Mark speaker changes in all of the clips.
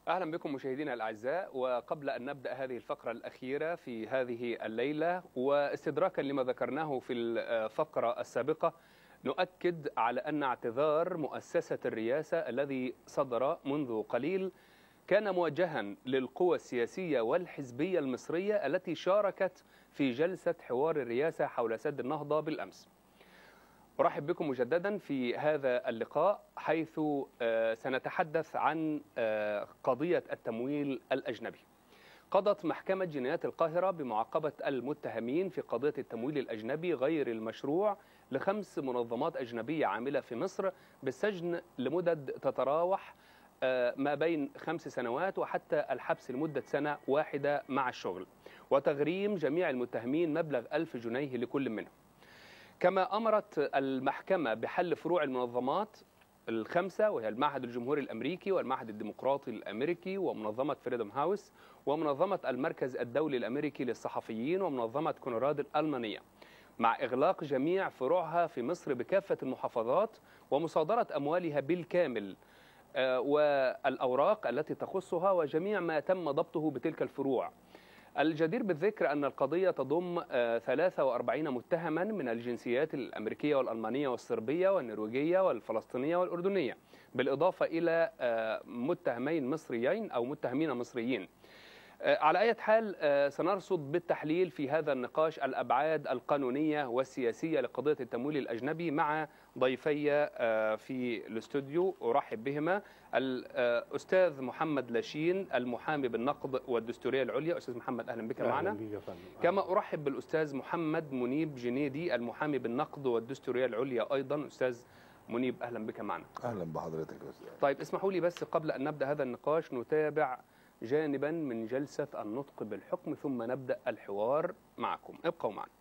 Speaker 1: أهلا بكم مشاهدينا الأعزاء وقبل أن نبدأ هذه الفقرة الأخيرة في هذه الليلة واستدراكا لما ذكرناه في الفقرة السابقة نؤكد على أن اعتذار مؤسسة الرئاسة الذي صدر منذ قليل كان موجها للقوى السياسية والحزبية المصرية التي شاركت في جلسة حوار الرئاسة حول سد النهضة بالأمس أرحب بكم مجددا في هذا اللقاء حيث سنتحدث عن قضية التمويل الأجنبي قضت محكمة جنايات القاهرة بمعاقبة المتهمين في قضية التمويل الأجنبي غير المشروع لخمس منظمات أجنبية عاملة في مصر بالسجن لمدد تتراوح ما بين خمس سنوات وحتى الحبس لمدة سنة واحدة مع الشغل وتغريم جميع المتهمين مبلغ ألف جنيه لكل منهم كما أمرت المحكمة بحل فروع المنظمات الخمسة وهي المعهد الجمهوري الأمريكي والمعهد الديمقراطي الأمريكي ومنظمة فريدوم هاوس ومنظمة المركز الدولي الأمريكي للصحفيين ومنظمة كونراد الألمانية مع إغلاق جميع فروعها في مصر بكافة المحافظات ومصادرة أموالها بالكامل والأوراق التي تخصها وجميع ما تم ضبطه بتلك الفروع الجدير بالذكر أن القضية تضم 43 متهما من الجنسيات الأمريكية والألمانية والصربية والنرويجية والفلسطينية والأردنية بالإضافة إلى متهمين مصريين أو متهمين مصريين على أي حال سنرصد بالتحليل في هذا النقاش الأبعاد القانونية والسياسية لقضية التمويل الأجنبي مع ضيفي في الاستوديو أرحب بهما الأستاذ محمد لاشين المحامي بالنقد والدستورية العليا أستاذ محمد أهلا بك معنا كما أرحب بالأستاذ محمد منيب جنيدي المحامي بالنقد والدستورية العليا أيضا أستاذ منيب أهلا بك معنا
Speaker 2: أهلا بحضرتك يا أستاذ
Speaker 1: طيب اسمحوا لي بس قبل أن نبدأ هذا النقاش نتابع جانبا من جلسة النطق بالحكم ثم نبدأ الحوار معكم ابقوا معنا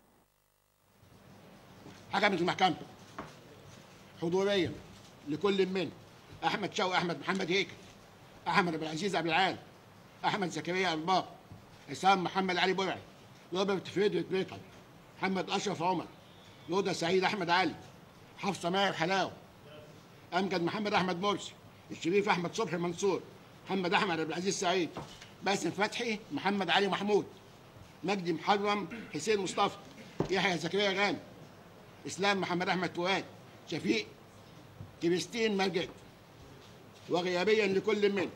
Speaker 3: حكمت المحكمة حضوريا لكل من أحمد شوقي أحمد محمد هيكل أحمد عبد العزيز عبد العال أحمد زكريا أرباب حسام محمد علي برعي روبرت فريدريك بيكر محمد أشرف عمر لودا سعيد أحمد علي حفصة ماهر حلاوة أمجد محمد أحمد مرسي الشريف أحمد صبحي منصور محمد احمد عبد العزيز سعيد باسم فتحي محمد علي محمود مجدي محرم حسين مصطفى يحيى زكريا غانم اسلام محمد احمد فؤاد شفيق كريستين مجد وغيابيا لكل من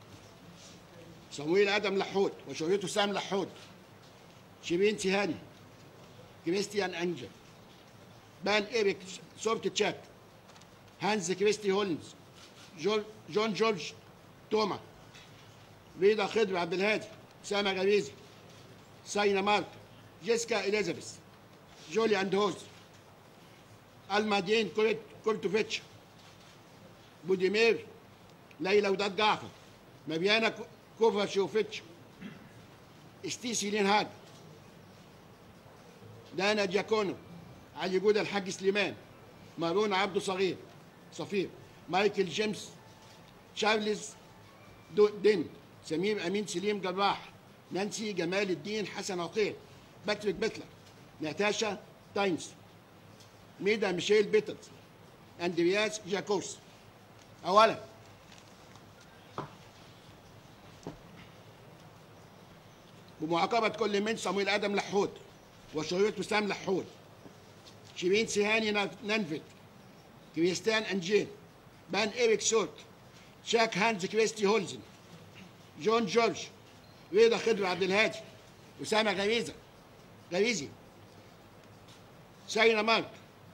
Speaker 3: صمويل ادم لحود وشهرته سام لحود شيرين تيهاني كريستيان انجل بان ايريك سورت تشاك هانز كريستي هولنز جون جورج توما ريدا خضر عبد الهادي سامة غريزي ساينا مارك جيسكا اليزابيث جولي اندهوز المادين كورت كورتوفيتش بوديمير ليلى وداد جعفر مبيانا كوفاشوفيتش استيسي لينهاج دانا جاكونو علي جودة الحاج سليمان مارون عبده صغير صفير مايكل جيمس تشارلز دين سمير امين سليم جراح نانسي جمال الدين حسن عقيل باتريك بيتلر ناتاشا تاينز ميدا ميشيل بيتلز اندرياس جاكوس اولا بمعاقبة كل من صمويل آدم لحود وشهرة وسام لحود شيرين سيهاني نانفيت كريستيان أنجين بان إيريك سورت شاك هانز كريستي هولزن جون جورج رضا خضر عبد الهادي أسامة غريزة غريزي ساينا مارك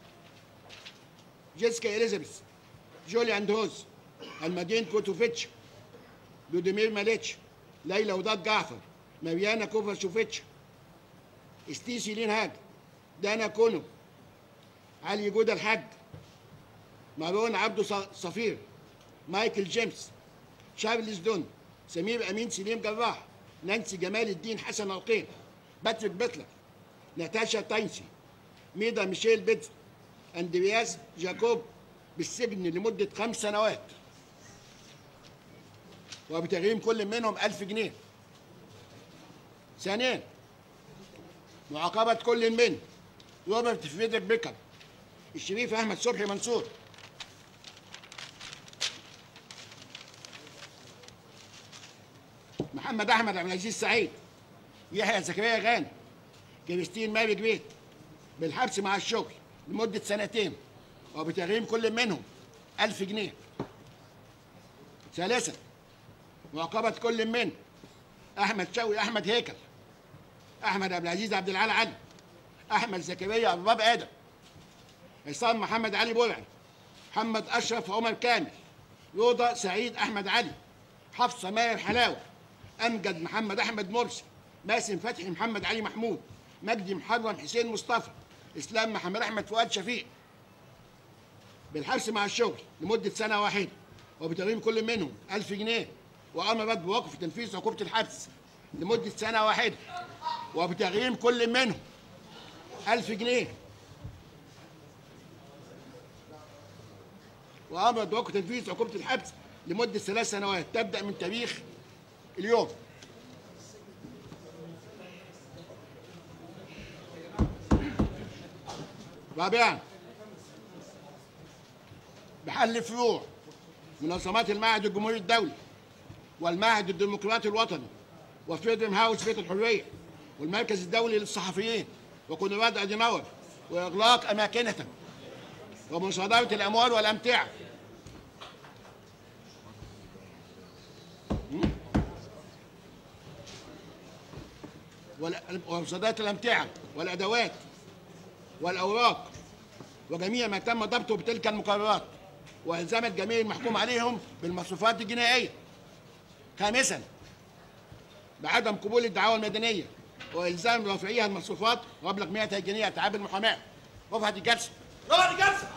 Speaker 3: جيسكا إليزابيث جولي أندهوز المدين كوتوفيتش بوديمير ماليتش ليلى وداد جعفر ماريانا كوفاشوفيتش استيسي لينهاج دانا كونو علي جودة الحاج مارون عبده صفير مايكل جيمس شارلز دون سمير امين سليم جراح نانسي جمال الدين حسن عقيل باتريك بيتلر ناتاشا تاينسي ميدا ميشيل بيتز اندرياس جاكوب بالسجن لمدة خمس سنوات وبتغريم كل منهم ألف جنيه ثانيا معاقبة كل من روبرت فريدريك بيكر الشريف أحمد صبحي منصور محمد احمد عبد العزيز سعيد يحيى زكريا غانم كريستين ماري جريت بالحبس مع الشغل لمده سنتين وبتغريم كل منهم ألف جنيه ثالثا معاقبة كل من أحمد شوقي أحمد هيكل أحمد عبد العزيز عبد العال علي أحمد زكريا أبواب آدم عصام محمد علي برعي محمد أشرف عمر كامل رضا سعيد أحمد علي حفصة ماهر حلاوة أمجد محمد أحمد مرسي باسم فتحي محمد علي محمود مجدي محرم حسين مصطفى إسلام محمد أحمد فؤاد شفيق بالحبس مع الشغل لمدة سنة واحدة وبتغريم كل منهم ألف جنيه وأمرت بوقف تنفيذ عقوبة الحبس لمدة سنة واحدة وبتغريم كل منهم ألف جنيه وأمرت بوقف تنفيذ عقوبة الحبس لمدة ثلاث سنوات تبدأ من تاريخ اليوم رابعا بحل فروع منظمات المعهد الجمهوري الدولي والمعهد الديمقراطي الوطني وفريدم هاوس بيت الحريه والمركز الدولي للصحفيين وكونراد اديناور واغلاق اماكنهم ومصادره الاموال والامتعه وال- ومصادره الامتعه والادوات والاوراق وجميع ما تم ضبطه بتلك المقررات والزام الجميع المحكوم عليهم بالمصروفات الجنائيه. خامسا بعدم قبول الدعاوى المدنيه والزام رافعيها المصروفات ومبلغ 100 جنيه اتعاب المحاماه. رفعت الجلسه. رفعت الجلسه.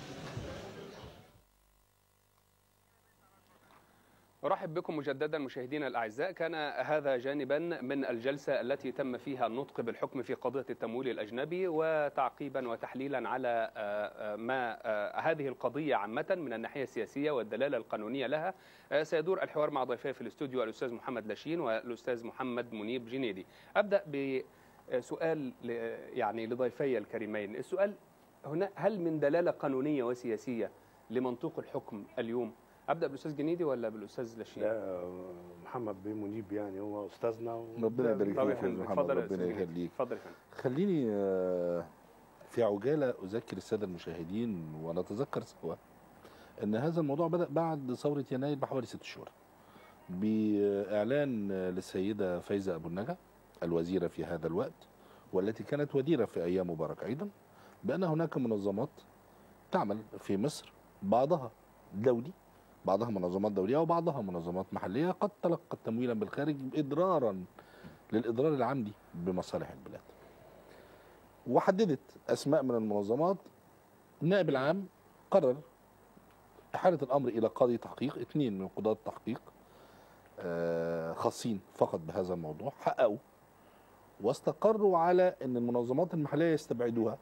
Speaker 1: أرحب بكم مجددا مشاهدينا الأعزاء كان هذا جانبا من الجلسة التي تم فيها النطق بالحكم في قضية التمويل الأجنبي وتعقيبا وتحليلا على آه، آه، ما آه، هذه القضية عامة من الناحية السياسية والدلالة القانونية لها آه، سيدور الحوار مع ضيفي في الاستوديو الأستاذ محمد لاشين والأستاذ محمد منيب جنيدي أبدأ بسؤال ل- يعني لضيفي الكريمين السؤال هنا هل من دلالة قانونية وسياسية لمنطوق الحكم اليوم ابدا بالاستاذ جنيدي ولا بالاستاذ لاشين
Speaker 2: لا محمد بيه منيب يعني هو استاذنا و...
Speaker 4: ربنا يبارك
Speaker 1: طب يا
Speaker 4: فيك يا
Speaker 1: فندم
Speaker 4: محمد
Speaker 1: اتفضل يا
Speaker 4: ربنا
Speaker 1: أستاذ جنيدي.
Speaker 4: يخليك
Speaker 1: اتفضل يا فندم
Speaker 4: خليني آه، في عجالة أذكر السادة المشاهدين ونتذكر سوا أن هذا الموضوع بدأ بعد ثورة يناير بحوالي ست شهور بإعلان للسيدة فايزة أبو النجا الوزيرة في هذا الوقت والتي كانت وديرة في أيام مبارك أيضا بأن هناك منظمات تعمل في مصر بعضها دولي بعضها منظمات دولية وبعضها منظمات محلية قد تلقت تمويلا بالخارج إضرارا للإضرار العمدي بمصالح البلاد وحددت أسماء من المنظمات النائب العام قرر إحالة الأمر إلى قاضي تحقيق اثنين من قضاة التحقيق آه، خاصين فقط بهذا الموضوع حققوا واستقروا على أن المنظمات المحلية يستبعدوها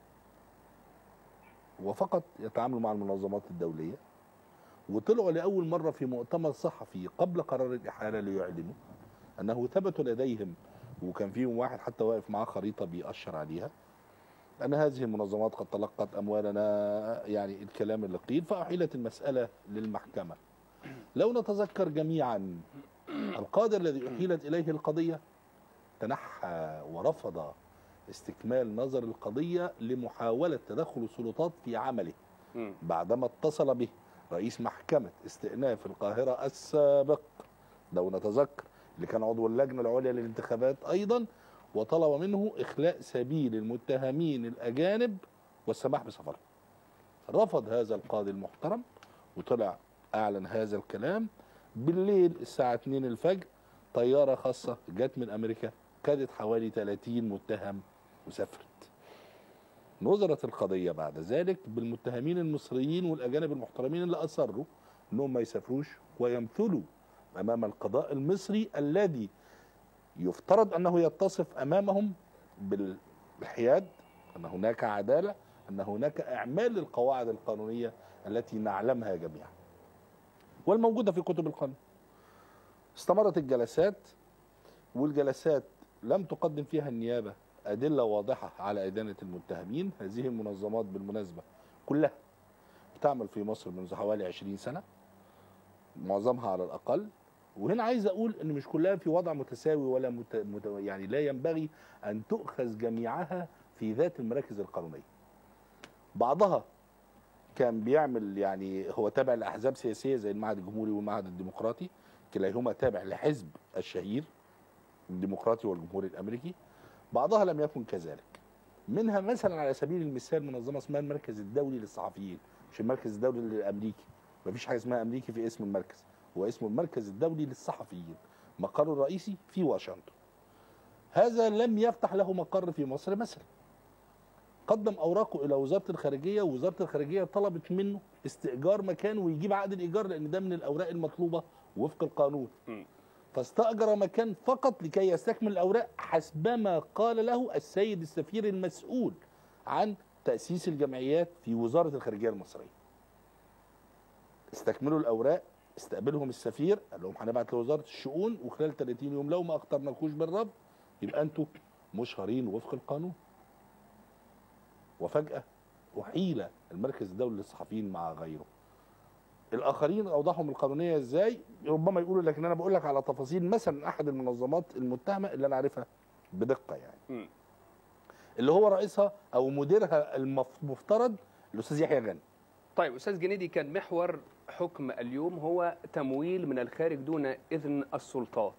Speaker 4: وفقط يتعاملوا مع المنظمات الدولية وطلعوا لأول مرة في مؤتمر صحفي قبل قرار الإحالة ليعلنوا أنه ثبت لديهم وكان فيهم واحد حتى واقف معاه خريطة بيأشر عليها أن هذه المنظمات قد تلقت أموالنا يعني الكلام اللي قيل فأحيلت المسألة للمحكمة لو نتذكر جميعا القاضي الذي أحيلت إليه القضية تنحى ورفض استكمال نظر القضية لمحاولة تدخل السلطات في عمله
Speaker 1: مم.
Speaker 4: بعدما اتصل به رئيس محكمة استئناف القاهرة السابق لو نتذكر اللي كان عضو اللجنة العليا للانتخابات أيضا وطلب منه إخلاء سبيل المتهمين الأجانب والسماح بسفرهم رفض هذا القاضي المحترم وطلع أعلن هذا الكلام بالليل الساعة 2 الفجر طيارة خاصة جت من أمريكا خدت حوالي 30 متهم وسافرت نظرت القضية بعد ذلك بالمتهمين المصريين والأجانب المحترمين اللي أصروا أنهم ما يسافروش ويمثلوا أمام القضاء المصري الذي يفترض أنه يتصف أمامهم بالحياد أن هناك عدالة أن هناك إعمال للقواعد القانونية التي نعلمها جميعا والموجودة في كتب القانون استمرت الجلسات والجلسات لم تقدم فيها النيابة أدلة واضحة على إدانة المتهمين هذه المنظمات بالمناسبة كلها بتعمل في مصر منذ حوالي 20 سنة معظمها على الأقل وهنا عايز اقول ان مش كلها في وضع متساوي ولا مت... مت... يعني لا ينبغي ان تؤخذ جميعها في ذات المراكز القانونيه بعضها كان بيعمل يعني هو تابع لاحزاب سياسيه زي المعهد الجمهوري والمعهد الديمقراطي كلاهما تابع لحزب الشهير الديمقراطي والجمهوري الامريكي بعضها لم يكن كذلك منها مثلا على سبيل المثال منظمه اسمها المركز الدولي للصحفيين مش المركز الدولي الامريكي مفيش حاجه اسمها امريكي في اسم المركز هو اسمه المركز الدولي للصحفيين مقره الرئيسي في واشنطن هذا لم يفتح له مقر في مصر مثلا قدم اوراقه الى وزاره الخارجيه ووزاره الخارجيه طلبت منه استئجار مكان ويجيب عقد الايجار لان ده من الاوراق المطلوبه وفق القانون
Speaker 1: م.
Speaker 4: فاستاجر مكان فقط لكي يستكمل الاوراق حسبما قال له السيد السفير المسؤول عن تاسيس الجمعيات في وزاره الخارجيه المصريه استكملوا الاوراق استقبلهم السفير قال لهم هنبعت لوزاره الشؤون وخلال 30 يوم لو ما اخترناكوش بالرب يبقى انتوا مشهرين وفق القانون وفجاه احيل المركز الدولي للصحفيين مع غيره الاخرين اوضحهم القانونيه ازاي ربما يقولوا لكن انا بقول لك على تفاصيل مثلا احد المنظمات المتهمه اللي انا عارفها بدقه يعني
Speaker 1: م.
Speaker 4: اللي هو رئيسها او مديرها المفترض الاستاذ يحيى غانم
Speaker 1: طيب استاذ جنيدي كان محور حكم اليوم هو تمويل من الخارج دون اذن السلطات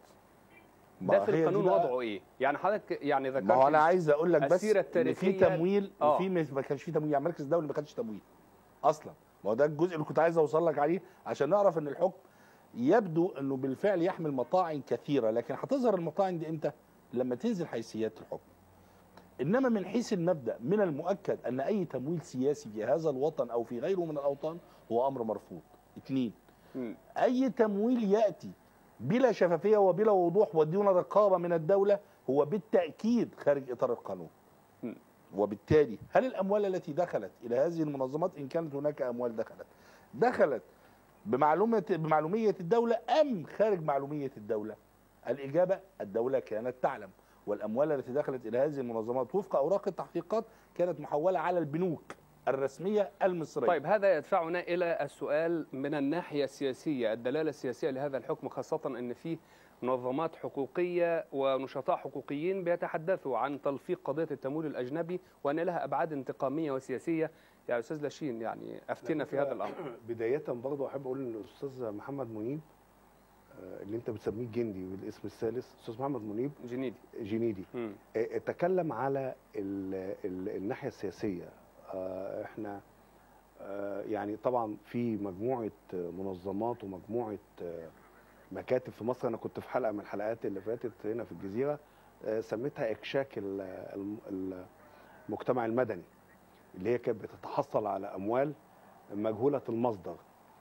Speaker 4: ما
Speaker 1: ده في
Speaker 4: هي دي
Speaker 1: القانون
Speaker 4: بقى-
Speaker 1: وضعه ايه يعني حضرتك يعني ذكرت
Speaker 4: ما هو انا عايز اقول لك بس
Speaker 1: السيرة
Speaker 4: ان في
Speaker 1: التاريخية-
Speaker 4: تمويل
Speaker 1: آه.
Speaker 4: وفي مش- ما كانش في تمويل يعني المركز الدولي ما كانش تمويل اصلا ما هو ده الجزء اللي كنت عايز اوصل لك عليه عشان نعرف ان الحكم يبدو انه بالفعل يحمل مطاعن كثيره لكن هتظهر المطاعن دي امتى لما تنزل حيثيات الحكم انما من حيث المبدا من المؤكد ان اي تمويل سياسي في هذا الوطن او في غيره من الاوطان هو امر مرفوض اثنين
Speaker 1: م.
Speaker 4: اي تمويل ياتي بلا شفافيه وبلا وضوح ودون رقابه من الدوله هو بالتاكيد خارج اطار القانون
Speaker 1: م.
Speaker 4: وبالتالي هل الاموال التي دخلت الى هذه المنظمات ان كانت هناك اموال دخلت دخلت بمعلومه بمعلوميه الدوله ام خارج معلوميه الدوله الاجابه الدوله كانت تعلم والاموال التي دخلت الى هذه المنظمات وفق اوراق التحقيقات كانت محوله على البنوك الرسميه المصريه
Speaker 1: طيب هذا يدفعنا الى السؤال من الناحيه السياسيه الدلاله السياسيه لهذا الحكم خاصه ان فيه منظمات حقوقيه ونشطاء حقوقيين بيتحدثوا عن تلفيق قضيه التمويل الاجنبي وان لها ابعاد انتقاميه وسياسيه يا استاذ لاشين يعني افتنا في هذا الامر
Speaker 2: بداية برضه أحب أقول إن الأستاذ محمد منيب آه، اللي أنت بتسميه الجندي بالاسم الثالث أستاذ محمد منيب
Speaker 1: جنيدي
Speaker 2: جنيدي
Speaker 1: مم.
Speaker 2: آه، تكلم على ال ال الناحية السياسية آه، احنا آه، يعني طبعا في مجموعة آه، منظمات ومجموعة آه، مكاتب في مصر أنا كنت في حلقة من الحلقات اللي فاتت هنا في الجزيرة آه، سميتها إكشاك ال- الم- المجتمع المدني اللي هي كانت بتتحصل على أموال مجهولة المصدر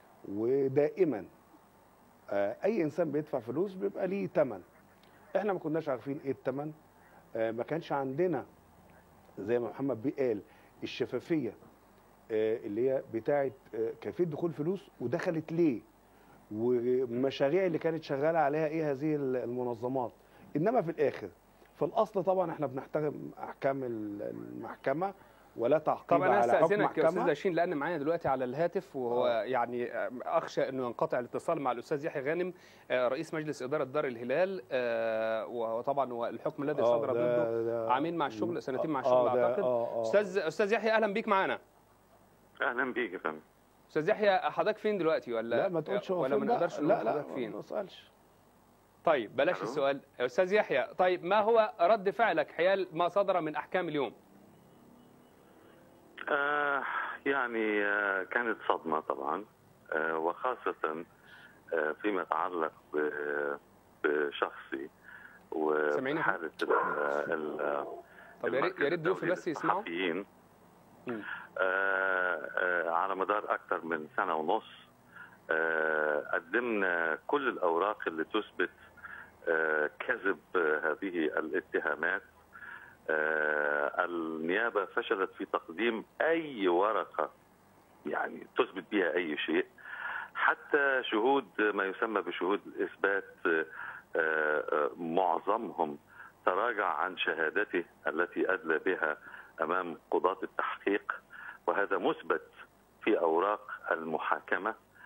Speaker 2: ودائما آه، أي إنسان بيدفع فلوس بيبقى ليه تمن احنا ما كناش عارفين ايه التمن آه، ما كانش عندنا زي ما محمد بيه قال الشفافيه آه، اللي هي بتاعه آه، كيفيه دخول فلوس ودخلت ليه والمشاريع اللي كانت شغاله عليها ايه هذه المنظمات انما في الاخر في الاصل طبعا احنا بنحترم احكام المحكمه ولا تعقيب
Speaker 1: طب انا
Speaker 2: على حكم
Speaker 1: استاذنك يا استاذ
Speaker 2: محكمه
Speaker 1: لاشين لان معايا دلوقتي على الهاتف وهو
Speaker 2: آه.
Speaker 1: يعني اخشى انه ينقطع الاتصال مع الاستاذ يحيى غانم آه، رئيس مجلس اداره دار الهلال آه، وهو طبعا هو الحكم الذي
Speaker 2: آه،
Speaker 1: صدر
Speaker 2: ده-
Speaker 1: ضده
Speaker 2: ده-
Speaker 1: عامين مع الشغل سنتين مع
Speaker 2: آه،
Speaker 1: الشغل
Speaker 2: ده-
Speaker 1: اعتقد
Speaker 2: آه، آه.
Speaker 1: استاذ استاذ يحيى اهلا بيك معانا
Speaker 5: اهلا بيك يا فندم
Speaker 1: استاذ يحيى حضرتك فين دلوقتي ولا
Speaker 2: لا ما تقولش هو
Speaker 1: ولا
Speaker 2: فين
Speaker 1: ما
Speaker 2: بقى.
Speaker 1: نقدرش نقول
Speaker 2: لا لا
Speaker 1: حضرتك فين
Speaker 2: ما تسالش
Speaker 1: طيب بلاش
Speaker 5: ألو؟
Speaker 1: السؤال استاذ يحيى طيب ما هو رد فعلك حيال ما صدر من احكام اليوم
Speaker 5: آه يعني آه كانت صدمة طبعا آه وخاصة آه فيما يتعلق ب- بشخصي
Speaker 1: سامعيني؟
Speaker 5: وحالة ال- ال-
Speaker 1: طب يا ريت يا ريت ضيوفي
Speaker 5: الدولي
Speaker 1: بس يسمعوا
Speaker 5: للصحفيين.
Speaker 1: مم.
Speaker 5: آه آه على مدار أكثر من سنة ونص آه قدمنا كل الأوراق اللي تثبت آه كذب آه، هذه الاتهامات آه النيابة فشلت في تقديم أي ورقة يعني تثبت بها أي شيء حتى شهود ما يسمى بشهود الإثبات آه، آه، معظمهم تراجع عن شهادته التي أدلى بها أمام قضاة التحقيق وهذا مثبت في أوراق المحاكمة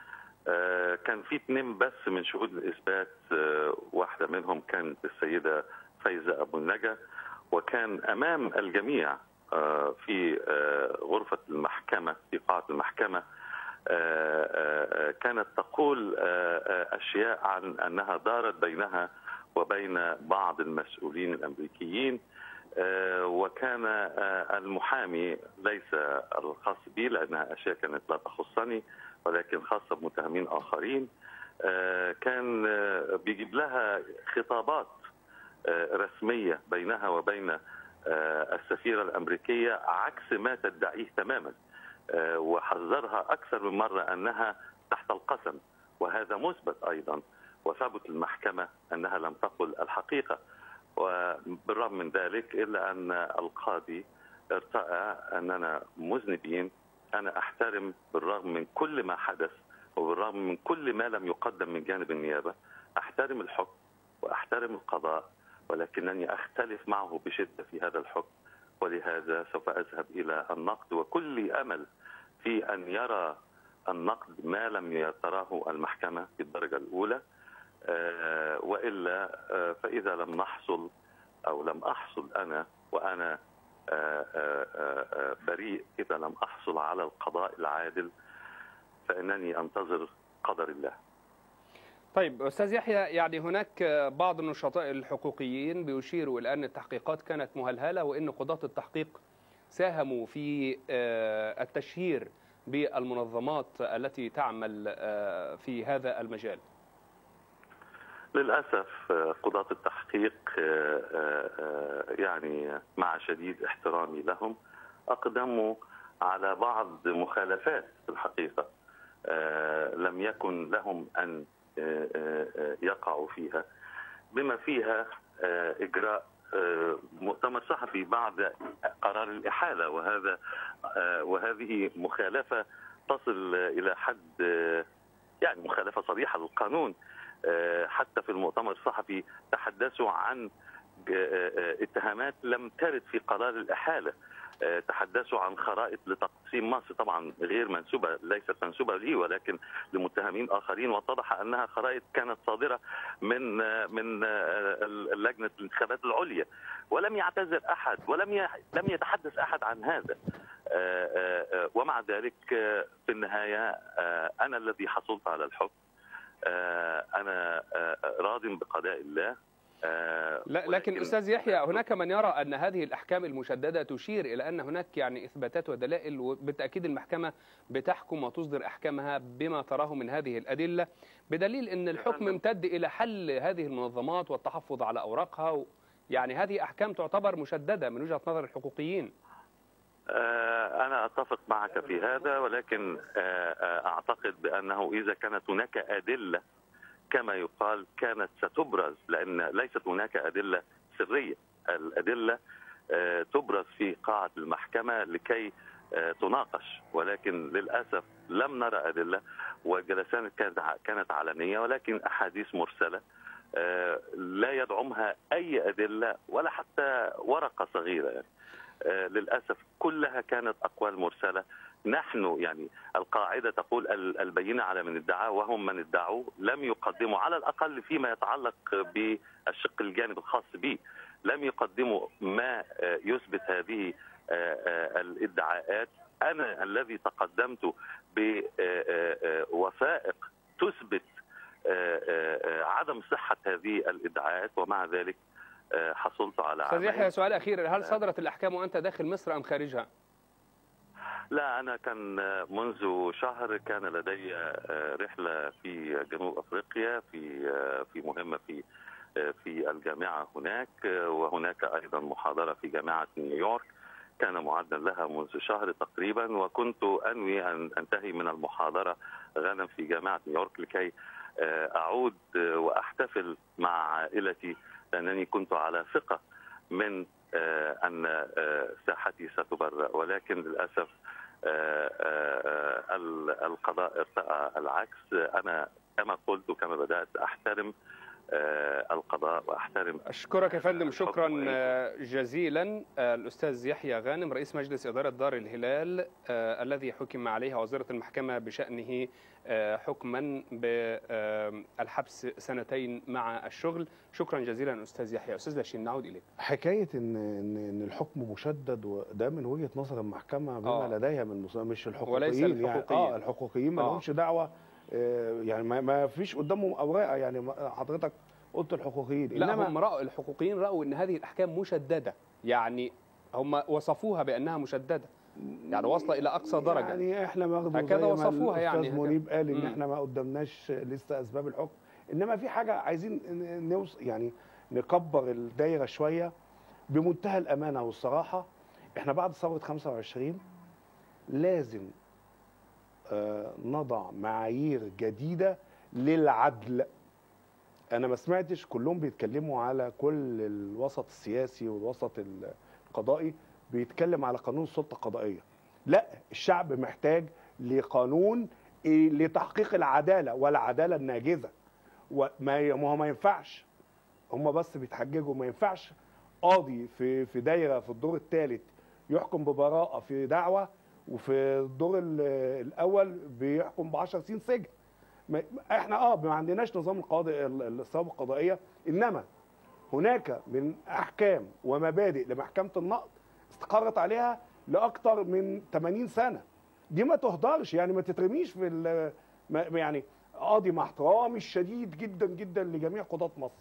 Speaker 5: آه، كان في اثنين بس من شهود الاثبات آه، واحده منهم كانت السيده فايزه ابو النجا وكان امام الجميع آه، في آه، غرفه المحكمه في قاعه المحكمه آه، آه، آه، كانت تقول آه، آه، اشياء عن انها دارت بينها وبين بعض المسؤولين الامريكيين آه، وكان آه، المحامي ليس الخاص بي لانها اشياء كانت لا تخصني ولكن خاصه بمتهمين اخرين آه، كان آه، بيجيب لها خطابات آه، رسميه بينها وبين آه، السفيره الامريكيه عكس ما تدعيه تماما آه، وحذرها اكثر من مره انها تحت القسم وهذا مثبت ايضا وثبت المحكمه انها لم تقل الحقيقه وبالرغم من ذلك الا ان القاضي ارتأى اننا مذنبين انا احترم بالرغم من كل ما حدث وبالرغم من كل ما لم يقدم من جانب النيابه احترم الحكم واحترم القضاء ولكنني اختلف معه بشده في هذا الحكم ولهذا سوف اذهب الى النقد وكل امل في ان يرى النقد ما لم تراه المحكمه في الدرجه الاولى آه، والا آه، فاذا لم نحصل او لم احصل انا وانا آه، آه، آه، آه، بريء اذا لم احصل على القضاء العادل فانني انتظر قدر الله
Speaker 1: طيب استاذ يحيى يعني هناك بعض النشطاء الحقوقيين بيشيروا الى ان التحقيقات كانت مهلهله وان قضاه التحقيق ساهموا في آه، التشهير بالمنظمات التي تعمل آه، في هذا المجال
Speaker 5: للاسف آه، قضاة التحقيق آه، آه، آه، يعني مع شديد احترامي لهم اقدموا على بعض مخالفات في الحقيقه آه، لم يكن لهم ان آه، آه، آه، يقعوا فيها بما فيها آه، اجراء آه، مؤتمر صحفي بعد قرار الاحاله وهذا آه، وهذه مخالفه تصل الى حد آه، يعني مخالفه صريحه للقانون آه، حتى في المؤتمر الصحفي تحدثوا عن آه، آه، اتهامات لم ترد في قرار الاحاله آه، تحدثوا عن خرائط لتقسيم مصر طبعا غير منسوبه ليست منسوبه لي ولكن لمتهمين اخرين واتضح انها خرائط كانت صادره من آه، من آه، لجنه الانتخابات العليا ولم يعتذر احد ولم ي- لم يتحدث احد عن هذا آه، آه، آه، ومع ذلك آه، في النهايه آه، انا الذي حصلت على الحكم آه، انا آه، راض بقضاء الله آه،
Speaker 1: لا لكن
Speaker 5: ولكن-
Speaker 1: استاذ يحيى هناك من يرى ان هذه الاحكام المشدده تشير الى ان هناك يعني اثباتات ودلائل وبالتاكيد المحكمه بتحكم وتصدر احكامها بما تراه من هذه الادله بدليل ان الحكم
Speaker 5: فندم.
Speaker 1: امتد الى حل هذه المنظمات والتحفظ على اوراقها و- يعني هذه احكام تعتبر مشدده من وجهه نظر الحقوقيين
Speaker 5: آه، أنا أتفق معك في هذا ولكن آه، آه، أعتقد بأنه إذا كانت هناك أدلة كما يقال كانت ستبرز لأن ليست هناك أدلة سرية الأدلة آه، تبرز في قاعة المحكمة لكي آه، تناقش ولكن للأسف لم نرى أدلة وجلسات كانت كانت علنية ولكن أحاديث مرسلة آه، لا يدعمها أي أدلة ولا حتى ورقة صغيرة يعني. آه، للاسف كلها كانت اقوال مرسله نحن يعني القاعده تقول ال- البينه على من ادعاه وهم من ادعوا لم يقدموا على الاقل فيما يتعلق بالشق الجانب الخاص بي لم يقدموا ما آه، يثبت هذه آه، آه، الادعاءات انا الذي تقدمت بوثائق تثبت آه، آه، آه، عدم صحه هذه الادعاءات ومع ذلك آه، حصلت على
Speaker 1: استاذ
Speaker 5: عمل
Speaker 1: يحيى سؤال اخير هل صدرت الاحكام وانت داخل مصر ام خارجها
Speaker 5: لا أنا كان منذ شهر كان لدي آه، رحلة في جنوب أفريقيا في آه، في مهمة في آه، في الجامعة هناك آه، وهناك أيضا محاضرة في جامعة نيويورك كان معدا لها منذ شهر تقريبا وكنت أنوي أن أنتهي من المحاضرة غدا في جامعة نيويورك لكي آه، أعود آه، وأحتفل مع عائلتي لأنني كنت على ثقة من آه، أن آه، ساحتي ستبرأ ولكن للأسف آه، آه، ال- القضاء ارتأى العكس أنا كما قلت وكما بدأت أحترم آه، القضاء واحترم
Speaker 1: أشكرك يا فندم
Speaker 5: الحكم
Speaker 1: شكرا
Speaker 5: أيضاً.
Speaker 1: آه، جزيلا آه، الأستاذ يحيى غانم رئيس مجلس إدارة دار الهلال آه، الذي حكم عليها وزارة المحكمة بشأنه آه، حكما بالحبس سنتين مع الشغل شكرا جزيلا أستاذ يحيى أستاذ لاشين نعود إليك
Speaker 2: حكايه ان ان ان الحكم مشدد وده من وجهه نظر المحكمه بما
Speaker 1: آه.
Speaker 2: لديها من مص- مش الحقوقيين
Speaker 1: وليس
Speaker 2: يعني
Speaker 1: الحقوقيين.
Speaker 2: اه الحقوقيين ما
Speaker 1: آه.
Speaker 2: لهمش دعوه آه، يعني ما, ما فيش قدامهم اوراق يعني ما- حضرتك قلت الحقوقيين
Speaker 1: لا هم رأوا الحقوقيين رأوا أن هذه الأحكام مشددة يعني هم وصفوها بأنها مشددة يعني واصلة إلى أقصى درجة
Speaker 2: يعني احنا برضه
Speaker 1: هكذا
Speaker 2: زي ما
Speaker 1: وصفوها يعني،
Speaker 2: الاستاذ
Speaker 1: هكذا.
Speaker 2: منيب قال ان
Speaker 1: مم.
Speaker 2: احنا ما قدامناش لسه اسباب الحكم انما في حاجه عايزين ن- نوص يعني نكبر الدايره شويه بمنتهى الامانه والصراحه احنا بعد ثوره 25 لازم آه، نضع معايير جديده للعدل انا ما سمعتش كلهم بيتكلموا على كل الوسط السياسي والوسط القضائي بيتكلم على قانون السلطه القضائيه لا الشعب محتاج لقانون إيه لتحقيق العداله والعداله الناجزه وما ما هو ما ينفعش هم بس بيتحججوا ما ينفعش قاضي في في دايره في الدور الثالث يحكم ببراءه في دعوه وفي الدور ال- الاول بيحكم ب 10 سنين سجن ما احنا اه ما عندناش نظام القاضي ال- الثوابت القضائيه انما هناك من احكام ومبادئ لمحكمه النقد استقرت عليها لاكثر من 80 سنه دي ما تهدرش يعني ما تترميش في ال- ما يعني قاضي مع احترامي الشديد جدا جدا لجميع قضاة مصر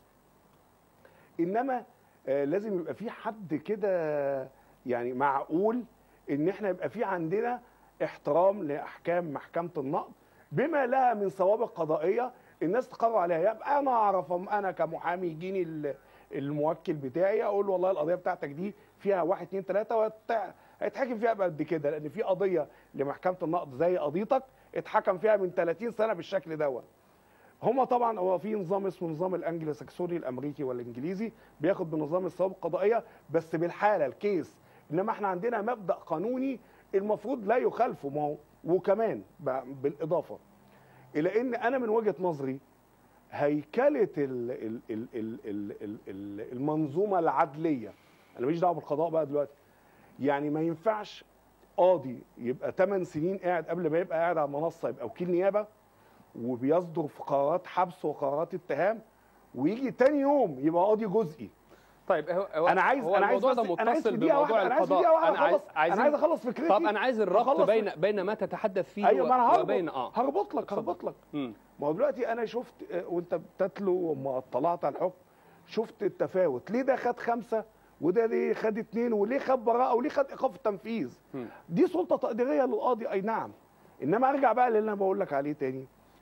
Speaker 2: انما آه، لازم يبقى في حد كده يعني معقول ان احنا يبقى في عندنا احترام لاحكام محكمه النقد بما لها من سوابق قضائيه الناس تقرر عليها يبقى انا اعرف أم انا كمحامي يجيني ال- الموكل بتاعي اقول له والله القضيه بتاعتك دي فيها واحد اتنين تلاته وهت- هيتحكم فيها بقد كده لان في قضيه لمحكمه النقد زي قضيتك اتحكم فيها من 30 سنه بالشكل دوت هما طبعا هو في نظام اسمه نظام الانجلو ساكسوني الامريكي والانجليزي بياخد بنظام الثوابت القضائيه بس بالحاله الكيس انما احنا عندنا مبدا قانوني المفروض لا يخالفه ما هو وكمان ب- بالاضافه الى ان انا من وجهه نظري هيكله ال ال ال ال ال ال ال المنظومه العدليه انا ماليش دعوه بالقضاء بقى دلوقتي يعني ما ينفعش قاضي يبقى 8 سنين قاعد قبل ما يبقى قاعد على المنصه يبقى وكيل نيابه وبيصدر في قرارات حبس وقرارات اتهام ويجي تاني يوم يبقى قاضي جزئي
Speaker 1: طيب هو هو
Speaker 2: انا عايز
Speaker 1: هو
Speaker 2: انا عايز
Speaker 1: الموضوع
Speaker 2: بس
Speaker 1: ده
Speaker 2: انا عايز
Speaker 1: متصل
Speaker 2: في دقيقه
Speaker 1: بموضوع
Speaker 2: واحده انا عايز في
Speaker 1: القضاء
Speaker 2: دقيقه واحده
Speaker 1: انا عايز
Speaker 2: أخلص. انا
Speaker 1: عايزين
Speaker 2: عايز اخلص فكرتي
Speaker 1: طب انا عايز الربط
Speaker 2: أخلص
Speaker 1: بين بين ما تتحدث فيه
Speaker 2: ايوه ما انا
Speaker 1: وبين
Speaker 2: هربط
Speaker 1: اه
Speaker 2: هربط لك
Speaker 1: اتفضل.
Speaker 2: هربط لك
Speaker 1: مم.
Speaker 2: ما هو دلوقتي انا شفت آه، وانت بتتلو وما اطلعت على الحكم شفت التفاوت ليه ده خد خمسه وده ليه خد اتنين وليه خد براءه وليه خد ايقاف التنفيذ
Speaker 1: مم.
Speaker 2: دي سلطه تقديريه للقاضي اي نعم انما ارجع بقى للي انا بقول لك عليه تاني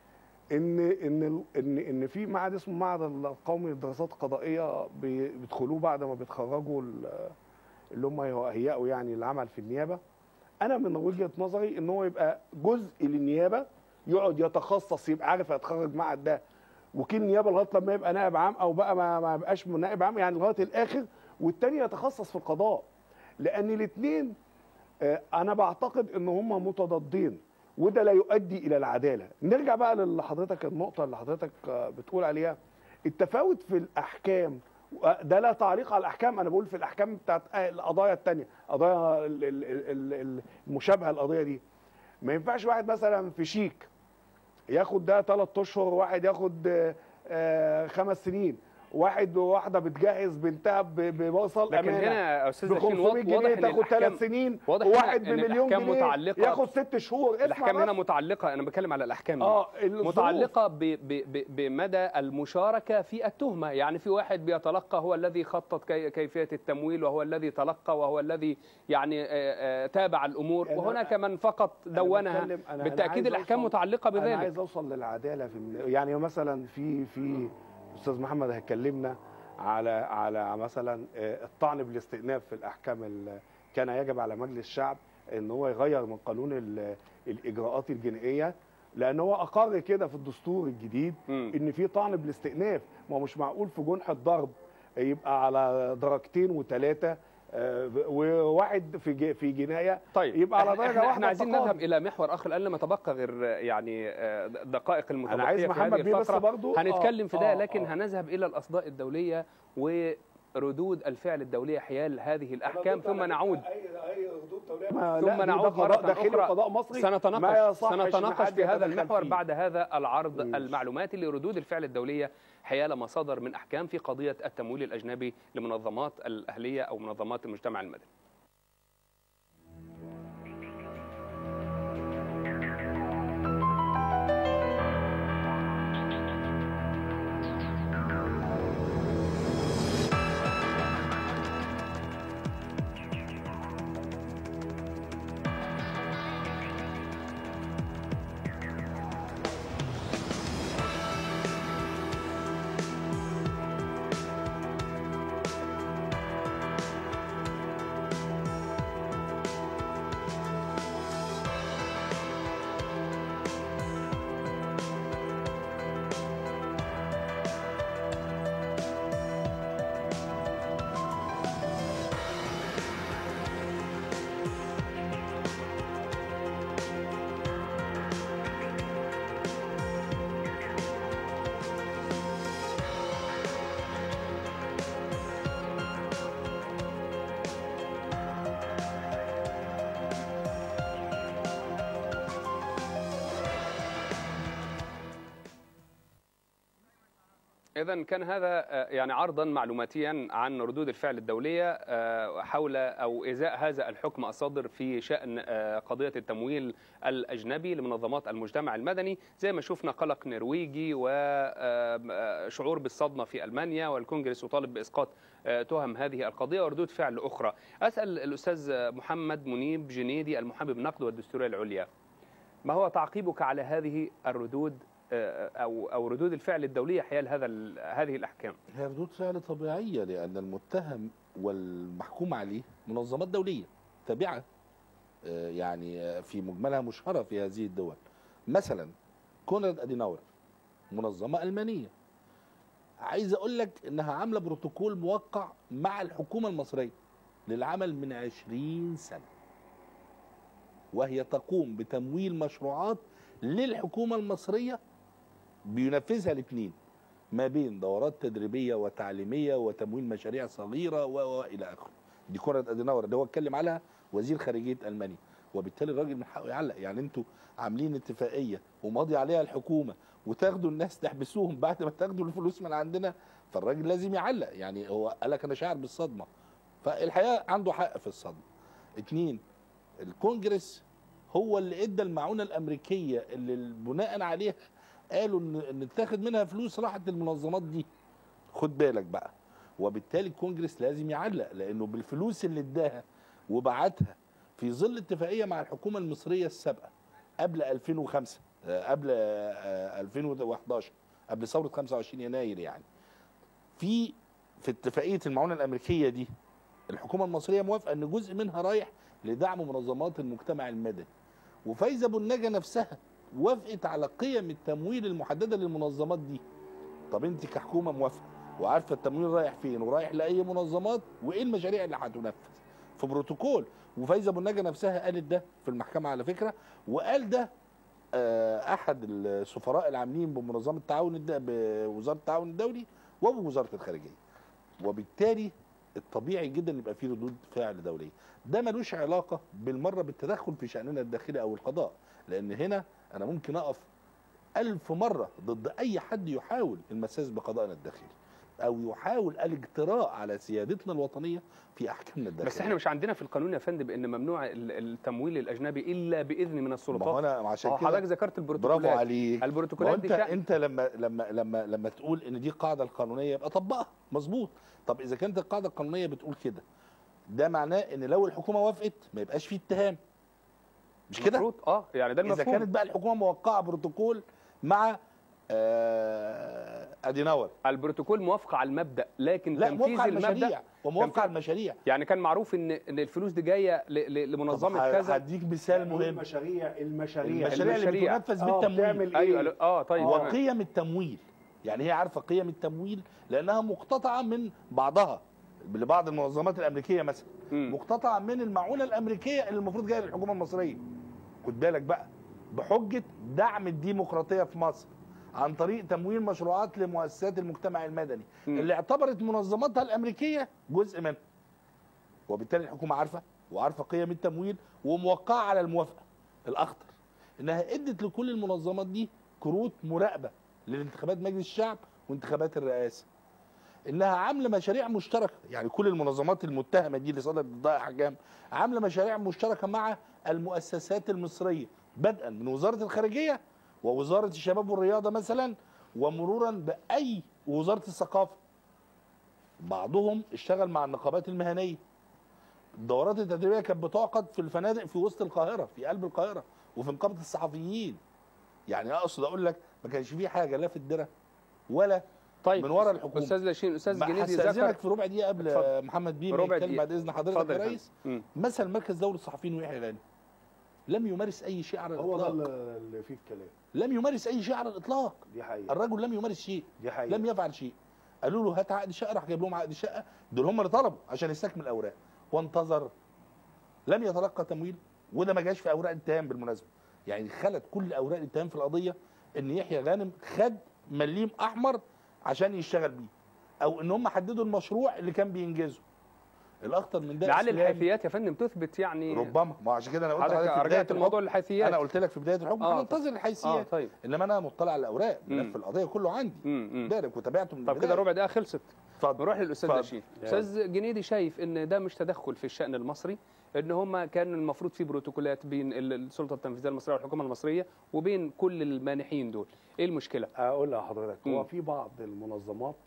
Speaker 2: ان ان ال- ان ان في معهد اسمه معهد القومي للدراسات القضائيه بي- بيدخلوه بعد ما بيتخرجوا ال- اللي هم يهيئوا يعني العمل في النيابه انا من وجهه نظري ان هو يبقى جزء للنيابه يقعد يتخصص يبقى عارف هيتخرج معهد ده وكيل نيابه لغايه لما يبقى نائب عام او بقى ما, ما يبقاش نائب عام يعني لغايه الاخر والتاني يتخصص في القضاء لان الاثنين انا بعتقد ان هم متضادين وده لا يؤدي الى العداله نرجع بقى لحضرتك النقطه اللي حضرتك آه، بتقول عليها التفاوت في الاحكام آه، ده لا تعليق على الاحكام انا بقول في الاحكام بتاعت آه، القضايا التانية قضايا ال- ال- ال- ال- المشابهه للقضيه دي ما ينفعش واحد مثلا في شيك ياخد ده ثلاث اشهر واحد ياخد آه، آه، خمس سنين واحد وواحده بتجهز بنتها ب- بوصل
Speaker 1: لكن
Speaker 2: امانه
Speaker 1: هنا يا استاذ
Speaker 2: ب
Speaker 1: لكن
Speaker 2: 500
Speaker 1: واضح
Speaker 2: جنيه
Speaker 1: ان
Speaker 2: تاخد ثلاث
Speaker 1: الاحكام
Speaker 2: سنين
Speaker 1: واضح هنا
Speaker 2: وواحد
Speaker 1: إن
Speaker 2: بمليون
Speaker 1: الأحكام
Speaker 2: جنيه
Speaker 1: متعلقة-
Speaker 2: ياخد ست شهور اسمع
Speaker 1: الاحكام
Speaker 2: بس.
Speaker 1: هنا متعلقه انا بتكلم على الاحكام دي.
Speaker 2: اه الظروف.
Speaker 1: متعلقه ب ب ب بمدى المشاركه في التهمه يعني في واحد بيتلقى هو الذي خطط كي كيفيه التمويل وهو الذي تلقى وهو الذي يعني آه، آه، تابع الامور
Speaker 2: أنا-
Speaker 1: وهناك من فقط
Speaker 2: أنا
Speaker 1: دونها
Speaker 2: بتكلم- أنا- أنا
Speaker 1: بالتاكيد
Speaker 2: عايز
Speaker 1: الاحكام
Speaker 2: أوصل-
Speaker 1: متعلقه
Speaker 2: انا
Speaker 1: بذلك
Speaker 2: عايز اوصل للعداله في الن- يعني مثلا في في استاذ محمد هيكلمنا على على مثلا آه، الطعن بالاستئناف في الاحكام ال- كان يجب على مجلس الشعب ان هو يغير من قانون ال- الاجراءات الجنائيه لان هو اقر كده في الدستور الجديد
Speaker 1: مم.
Speaker 2: ان في طعن بالاستئناف ما هو مش معقول في جنح الضرب يبقى على درجتين وثلاثه آه، وواحد في ج- في جنايه
Speaker 1: طيب
Speaker 2: يبقى على
Speaker 1: إحنا-
Speaker 2: درجة
Speaker 1: احنا,
Speaker 2: واحدة
Speaker 1: احنا عايزين
Speaker 2: تقاضي.
Speaker 1: نذهب الى محور اخر لان لم يتبقى غير يعني آه، دقائق المتبقيه
Speaker 2: انا عايز
Speaker 1: في
Speaker 2: محمد
Speaker 1: هذه
Speaker 2: بيه بس
Speaker 1: الفقرة.
Speaker 2: برضو
Speaker 1: هنتكلم في ده
Speaker 2: آه،
Speaker 1: لكن
Speaker 2: آه.
Speaker 1: هنذهب الى الاصداء الدوليه وردود الفعل الدوليه حيال هذه الاحكام ثم نعود
Speaker 2: ما
Speaker 1: ثم
Speaker 2: لا، ده
Speaker 1: نعود
Speaker 2: قضاء
Speaker 1: مرة
Speaker 2: داخلي
Speaker 1: أخرى.
Speaker 2: وقضاء مصري ما
Speaker 1: سنتناقش
Speaker 2: يصحش إن
Speaker 1: سنتناقش
Speaker 2: حد
Speaker 1: في هذا
Speaker 2: يتدخل
Speaker 1: المحور
Speaker 2: فيه.
Speaker 1: بعد هذا العرض
Speaker 2: ماشي.
Speaker 1: المعلوماتي لردود الفعل الدوليه حيال ما صدر من احكام في قضيه التمويل الاجنبي لمنظمات الاهليه او منظمات المجتمع المدني إذا كان هذا آه، يعني عرضا معلوماتيا عن ردود الفعل الدولية آه، حول أو إزاء هذا الحكم الصادر في شأن آه، قضية التمويل الأجنبي لمنظمات المجتمع المدني زي ما شفنا قلق نرويجي وشعور بالصدمة في ألمانيا والكونجرس يطالب بإسقاط آه، تهم هذه القضية وردود فعل أخرى أسأل الأستاذ محمد منيب جنيدي المحامي بالنقد والدستورية العليا ما هو تعقيبك على هذه الردود آه، أو أو ردود الفعل الدولية حيال هذا ال- هذه الأحكام
Speaker 4: هي ردود فعل طبيعية لأن المتهم والمحكوم عليه منظمات دولية تابعة آه، يعني آه، في مجملها مشهرة في هذه الدول مثلا كونراد أديناور منظمة ألمانية عايز أقول لك إنها عاملة بروتوكول موقع مع الحكومة المصرية للعمل من عشرين سنة وهي تقوم بتمويل مشروعات للحكومة المصرية بينفذها الاثنين ما بين دورات تدريبيه وتعليميه وتمويل مشاريع صغيره و- والى اخره دي كونراد اديناور اللي هو اتكلم عليها وزير خارجيه المانيا وبالتالي الراجل من حقه يعلق يعني انتوا عاملين اتفاقيه وماضي عليها الحكومه وتاخدوا الناس تحبسوهم بعد ما تاخدوا الفلوس من عندنا فالراجل لازم يعلق يعني هو قال لك انا شاعر بالصدمه فالحقيقه عنده حق في الصدمه اتنين الكونجرس هو اللي ادى المعونه الامريكيه اللي بناء عليها قالوا ان ان اتاخد منها فلوس راحت للمنظمات دي خد بالك بقى وبالتالي الكونجرس لازم يعلق لانه بالفلوس اللي اداها وبعتها في ظل اتفاقيه مع الحكومه المصريه السابقه قبل 2005 آه، قبل آه، 2011 قبل ثوره 25 يناير يعني في في اتفاقيه المعونه الامريكيه دي الحكومه المصريه موافقه ان جزء منها رايح لدعم منظمات المجتمع المدني وفايزه بنجا نفسها وافقت على قيم التمويل المحدده للمنظمات دي طب انت كحكومه موافقه وعارفه التمويل رايح فين ورايح لاي منظمات وايه المشاريع اللي هتنفذ في بروتوكول وفايزه بنجا نفسها قالت ده في المحكمه على فكره وقال ده آه، احد السفراء العاملين بمنظمه التعاون الد... بوزاره التعاون الدولي وبوزاره الخارجيه وبالتالي الطبيعي جدا يبقى فيه ردود فعل دوليه ده ملوش علاقه بالمره بالتدخل في شاننا الداخلي او القضاء لان هنا انا ممكن اقف ألف مرة ضد أي حد يحاول المساس بقضائنا الداخلي أو يحاول الاجتراء على سيادتنا الوطنية في أحكامنا الداخلية
Speaker 1: بس احنا مش عندنا في القانون يا فندم ان ممنوع ال- التمويل الاجنبي الا باذن من
Speaker 4: ما هو
Speaker 1: السلطات
Speaker 4: أنا عشان
Speaker 1: هو
Speaker 4: كده
Speaker 1: حضرتك ذكرت البروتوكولات
Speaker 4: برافو عليك ما هو
Speaker 1: البروتوكولات
Speaker 4: انت
Speaker 1: دي شأن
Speaker 4: انت لما لما لما لما تقول ان دي قاعده القانونيه يبقى طبقها مظبوط طب اذا كانت القاعده القانونيه بتقول كده ده معناه ان لو الحكومه وافقت ما يبقاش فيه اتهام مش كده
Speaker 1: المفروض اه يعني ده
Speaker 4: اذا
Speaker 1: المفهوم
Speaker 4: كانت بقى الحكومه موقعه بروتوكول مع آه اديناور
Speaker 1: البروتوكول موافقه على المبدا لكن
Speaker 4: لا
Speaker 1: تنفيذ
Speaker 4: موافقه على
Speaker 1: المبدا
Speaker 4: المشاريع وموافقه
Speaker 1: تنفيذ-
Speaker 4: على المشاريع
Speaker 1: يعني كان معروف ان ان الفلوس دي جايه ل- ل-
Speaker 4: طب
Speaker 1: لمنظمه
Speaker 4: ه-
Speaker 1: كذا
Speaker 4: هديك مثال مهم
Speaker 2: المشاريع المشاريع
Speaker 4: المشاريع اللي
Speaker 1: المشاريع.
Speaker 4: بتنفذ
Speaker 2: آه،
Speaker 4: بالتمويل
Speaker 2: بتعمل إيه؟
Speaker 1: ايوه اه طيب تمام.
Speaker 4: وقيم التمويل يعني هي عارفه قيم التمويل لانها مقتطعه من بعضها لبعض المنظمات الامريكيه مثلا
Speaker 1: مم.
Speaker 4: مقتطعه من المعونه الامريكيه اللي المفروض جايه للحكومه المصريه خد بالك بقى بحجه دعم الديمقراطيه في مصر عن طريق تمويل مشروعات لمؤسسات المجتمع المدني
Speaker 1: مم.
Speaker 4: اللي اعتبرت منظماتها الامريكيه جزء منها وبالتالي الحكومه عارفه وعارفه قيم التمويل وموقعه على الموافقه الاخطر انها ادت لكل المنظمات دي كروت مراقبه للانتخابات مجلس الشعب وانتخابات الرئاسه انها عامله مشاريع مشتركه يعني كل المنظمات المتهمه دي اللي صدرت ضد احكام عامله مشاريع مشتركه مع المؤسسات المصريه بدءا من وزاره الخارجيه ووزاره الشباب والرياضه مثلا ومرورا باي وزاره الثقافه بعضهم اشتغل مع النقابات المهنيه الدورات التدريبيه كانت بتعقد في الفنادق في وسط القاهره في قلب القاهره وفي نقابه الصحفيين يعني اقصد اقول لك ما كانش في حاجه لا في الدره ولا
Speaker 1: طيب
Speaker 4: من ورا الحكومه
Speaker 1: استاذ لاشين استاذ
Speaker 4: ما
Speaker 1: جنيدي ذكر
Speaker 4: هستاذنك في ربع دقيقه قبل
Speaker 1: اتفضل.
Speaker 4: محمد بيه
Speaker 1: في
Speaker 4: ما
Speaker 1: ربع
Speaker 4: يتكلم
Speaker 1: دقيقة.
Speaker 4: بعد اذن حضرتك
Speaker 1: اتفضل
Speaker 4: يا
Speaker 1: يا فندم.
Speaker 4: ريس
Speaker 1: مم.
Speaker 4: مثل مركز دوري الصحفيين ويحيى غانم لم يمارس اي شيء على
Speaker 2: هو ده
Speaker 4: الاطلاق
Speaker 2: اللي اللي فيه الكلام
Speaker 4: لم يمارس اي شيء على الاطلاق
Speaker 2: دي حقيقه
Speaker 4: الرجل لم يمارس شيء
Speaker 2: دي حقيقه
Speaker 4: لم يفعل شيء قالوا له هات عقد شقه راح جايب لهم عقد شقه دول هم اللي طلبوا عشان يستكمل الاوراق وانتظر لم يتلقى تمويل وده ما جاش في اوراق الاتهام بالمناسبه يعني خلت كل اوراق الاتهام في القضيه ان يحيى غانم خد مليم احمر عشان يشتغل بيه او ان هم حددوا المشروع اللي كان بينجزه الاخطر من ده
Speaker 1: لعل
Speaker 4: استغلال-
Speaker 1: الحيثيات يا فندم تثبت يعني
Speaker 4: ربما ما عشان كده انا قلت
Speaker 1: حضرتك
Speaker 4: لحضرتك في بدايه
Speaker 1: رجعت الموضوع
Speaker 4: الحكم
Speaker 1: للحيثيات
Speaker 4: انا قلت لك في بدايه الحكم
Speaker 1: آه،
Speaker 4: هننتظر
Speaker 1: اه
Speaker 4: الحيثيات
Speaker 1: طيب
Speaker 4: انما انا مطلع على الاوراق
Speaker 1: مم.
Speaker 4: ملف القضيه كله عندي
Speaker 1: مم، مم.
Speaker 4: بالك وتابعته من
Speaker 1: طب كده
Speaker 4: البداية.
Speaker 1: ربع دقيقه خلصت
Speaker 4: اتفضل
Speaker 1: نروح للاستاذ
Speaker 4: اتفضل.
Speaker 1: لاشين استاذ جنيدي شايف ان ده مش تدخل في الشان المصري ان هم كان المفروض في بروتوكولات بين ال- السلطه التنفيذيه المصريه والحكومه المصريه وبين كل المانحين دول ايه المشكله
Speaker 2: اقول لحضرتك
Speaker 1: مم.
Speaker 2: هو في بعض المنظمات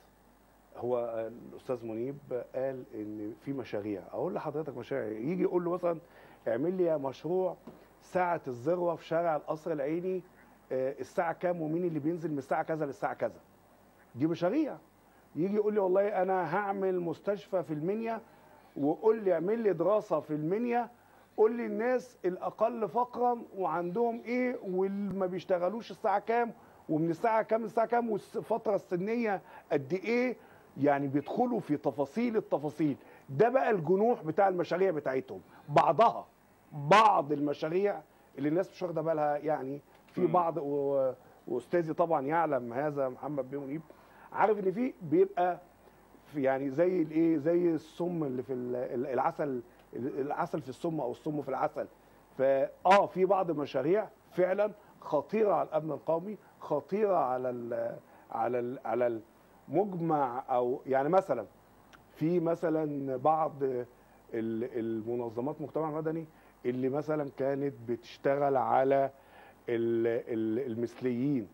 Speaker 2: هو الاستاذ منيب قال ان في مشاريع اقول لحضرتك مشاريع يجي يقول له مثلا اعمل لي مشروع ساعه الذروه في شارع القصر العيني آه، الساعه كام ومين اللي بينزل من الساعه كذا للساعه كذا دي مشاريع يجي يقول لي والله انا هعمل مستشفى في المنيا وقول لي اعمل لي دراسه في المنيا قول لي الناس الاقل فقرا وعندهم ايه واللي ما بيشتغلوش الساعه كام ومن الساعه كام للساعه كام والفتره السنيه قد ايه يعني بيدخلوا في تفاصيل التفاصيل ده بقى الجنوح بتاع المشاريع بتاعتهم بعضها بعض المشاريع اللي الناس مش واخده بالها يعني في
Speaker 1: مم.
Speaker 2: بعض و- واستاذي طبعا يعلم هذا محمد بيه منيب عارف ان في بيبقى في يعني زي الايه زي السم اللي في ال- ال- العسل العسل في السم او السم في العسل فاه في بعض المشاريع فعلا خطيره على الامن القومي خطيره على ال على ال على المجمع او يعني مثلا في مثلا بعض ال- المنظمات المجتمع المدني اللي مثلا كانت بتشتغل على ال- ال- المثليين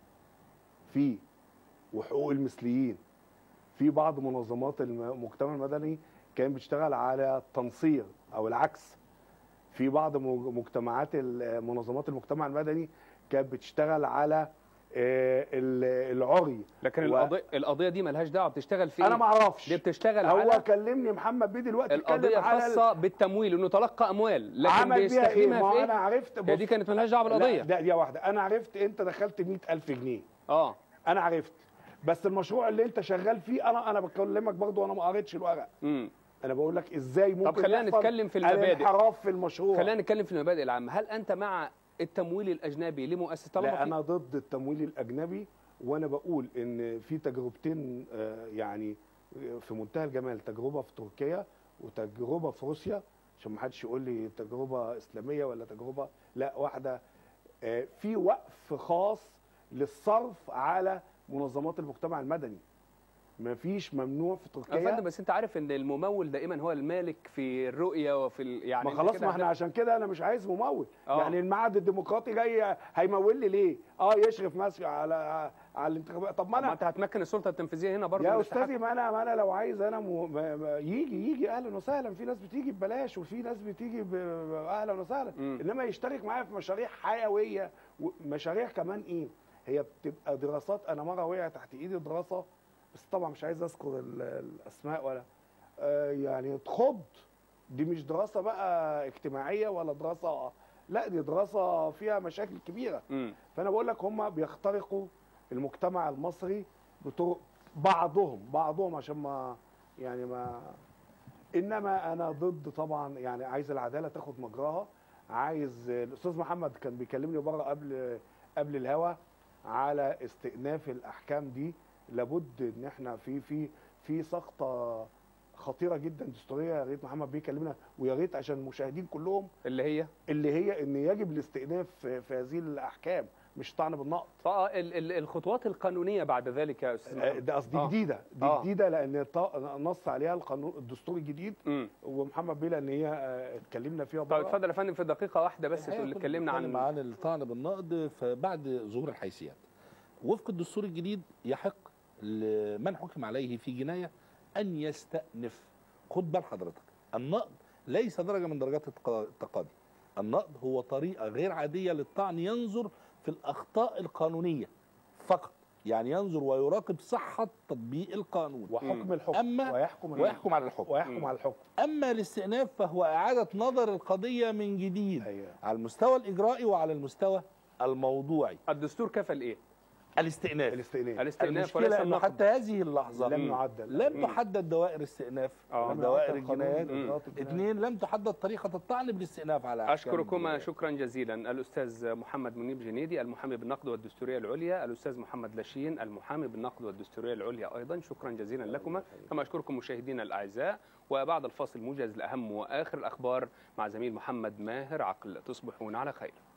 Speaker 2: في وحقوق المثليين في بعض منظمات المجتمع المدني كانت بتشتغل على التنصير او العكس في بعض مج- مجتمعات ال- منظمات المجتمع المدني كانت بتشتغل على آه، ال- العري
Speaker 1: لكن
Speaker 2: و-
Speaker 1: القضيه القضيه دي ملهاش دعوه بتشتغل في
Speaker 2: انا ما
Speaker 1: إيه؟
Speaker 2: اعرفش
Speaker 1: دي بتشتغل
Speaker 2: هو
Speaker 1: على
Speaker 2: كلمني محمد بيه دلوقتي
Speaker 1: القضيه
Speaker 2: اتكلم على ال-
Speaker 1: خاصه بالتمويل انه تلقى اموال لكن
Speaker 2: عمل بيها ايه
Speaker 1: بيستخدمها
Speaker 2: ما
Speaker 1: في
Speaker 2: انا
Speaker 1: ايه
Speaker 2: عرفت
Speaker 1: هي دي
Speaker 2: بص
Speaker 1: كانت ملهاش دعوه
Speaker 2: لا
Speaker 1: بالقضيه
Speaker 2: ده دي واحده انا عرفت انت دخلت 100000 جنيه
Speaker 1: اه
Speaker 2: انا عرفت بس المشروع اللي انت شغال فيه انا انا بكلمك برضو وانا ما قريتش الورق
Speaker 1: امم
Speaker 2: انا بقول لك ازاي ممكن
Speaker 1: خلينا
Speaker 2: يحصل
Speaker 1: نتكلم في المبادئ.
Speaker 2: الانحراف في المشروع
Speaker 1: خلينا نتكلم في المبادئ العامه هل انت مع التمويل الاجنبي لمؤسسه طالما
Speaker 2: لا
Speaker 1: في-
Speaker 2: انا ضد التمويل الاجنبي وانا بقول ان في تجربتين آه، يعني في منتهى الجمال تجربه في تركيا وتجربه في روسيا عشان ما حدش يقول لي تجربه اسلاميه ولا تجربه لا واحده آه، في وقف خاص للصرف على منظمات المجتمع المدني مفيش ممنوع في
Speaker 1: يا فندم
Speaker 2: تركيا
Speaker 1: بس انت عارف ان الممول دائما هو المالك في الرؤيه وفي ال... يعني
Speaker 2: ما
Speaker 1: انت
Speaker 2: خلاص
Speaker 1: كده
Speaker 2: ما احنا
Speaker 1: هت-
Speaker 2: عشان كده انا مش عايز ممول
Speaker 1: آه.
Speaker 2: يعني المعهد الديمقراطي جاي هيمول لي ليه اه يشرف مثلا على على الانتخابات طب ما
Speaker 1: طب ما
Speaker 2: انا
Speaker 1: انت هتمكن السلطه التنفيذيه هنا برضه
Speaker 2: يا
Speaker 1: من
Speaker 2: استاذي ما انا ما انا لو عايز انا م... ما- ما- يجي يجي اهلا وسهلا في ناس بتيجي ببلاش وفي ناس بتيجي ب... اهلا وسهلا
Speaker 1: مم.
Speaker 2: انما يشترك معايا في مشاريع حيويه ومشاريع كمان ايه هي بتبقى دراسات انا مره وقع تحت ايدي دراسه بس طبعا مش عايز اذكر ال- الاسماء ولا آه يعني تخض دي مش دراسه بقى اجتماعيه ولا دراسه لا دي دراسه فيها مشاكل كبيره
Speaker 1: امم
Speaker 2: فانا بقول لك هم بيخترقوا المجتمع المصري بطرق بعضهم بعضهم عشان ما يعني ما انما انا ضد طبعا يعني عايز العداله تاخد مجراها عايز الاستاذ محمد كان بيكلمني بره قبل قبل الهوا على استئناف الاحكام دي لابد ان احنا في في في سقطه خطيره جدا دستوريه يا ريت محمد بيكلمنا ويا ريت عشان المشاهدين كلهم
Speaker 1: اللي هي
Speaker 2: اللي هي ان يجب الاستئناف في في هذه الاحكام مش طعن بالنقط
Speaker 1: اه ال- ال- الخطوات القانونيه بعد ذلك يا استاذ
Speaker 2: آه،
Speaker 1: محمد.
Speaker 2: ده قصدي
Speaker 1: آه.
Speaker 2: جديده دي
Speaker 1: آه.
Speaker 2: جديده لان ط- نص عليها القانون الدستور الجديد
Speaker 1: مم.
Speaker 2: ومحمد بيه لان هي آه، اتكلمنا فيها
Speaker 1: طيب
Speaker 2: بره
Speaker 1: اتفضل يا فندم في دقيقه واحده بس
Speaker 4: الحقيقة
Speaker 1: تقول
Speaker 4: كنت
Speaker 1: اتكلمنا
Speaker 4: بتكلم
Speaker 1: عن
Speaker 4: عن الطعن بالنقد فبعد ظهور الحيثيات وفق الدستور الجديد يحق لمن حكم عليه في جنايه ان يستأنف خد بال حضرتك النقد ليس درجه من درجات التقا- التقاضي النقد هو طريقه غير عاديه للطعن ينظر في الاخطاء القانونيه فقط يعني ينظر ويراقب صحه تطبيق القانون
Speaker 2: وحكم الحكم
Speaker 4: أما
Speaker 2: ويحكم
Speaker 4: ويحكم على الحكم
Speaker 2: ويحكم
Speaker 1: مم.
Speaker 2: على الحكم
Speaker 4: اما الاستئناف فهو اعاده نظر القضيه من جديد
Speaker 2: ايوه
Speaker 4: على المستوى الاجرائي وعلى المستوى الموضوعي
Speaker 1: الدستور كفل ايه
Speaker 4: الاستئناف
Speaker 2: الاستئناف
Speaker 1: الاستئناف وليس
Speaker 4: المشكله انه
Speaker 1: النقد
Speaker 4: حتى هذه اللحظه
Speaker 2: لم
Speaker 1: مم.
Speaker 2: يعدل
Speaker 4: لم
Speaker 1: مم.
Speaker 4: تحدد دوائر استئناف
Speaker 1: آه.
Speaker 2: لم
Speaker 4: دوائر
Speaker 2: يعدل قانون
Speaker 4: الجنايات
Speaker 2: إجراءات الجنايات.
Speaker 4: اثنين لم تحدد طريقه الطعن بالاستئناف على أحكام
Speaker 1: اشكركما
Speaker 4: الجنايات.
Speaker 1: شكرا جزيلا الاستاذ محمد منيب جنيدي المحامي بالنقد والدستوريه العليا الاستاذ محمد لاشين المحامي بالنقد والدستوريه العليا ايضا شكرا جزيلا لكما كما اشكركم مشاهدينا الاعزاء وبعد الفاصل موجز لاهم واخر الاخبار مع زميل محمد ماهر عقل تصبحون على خير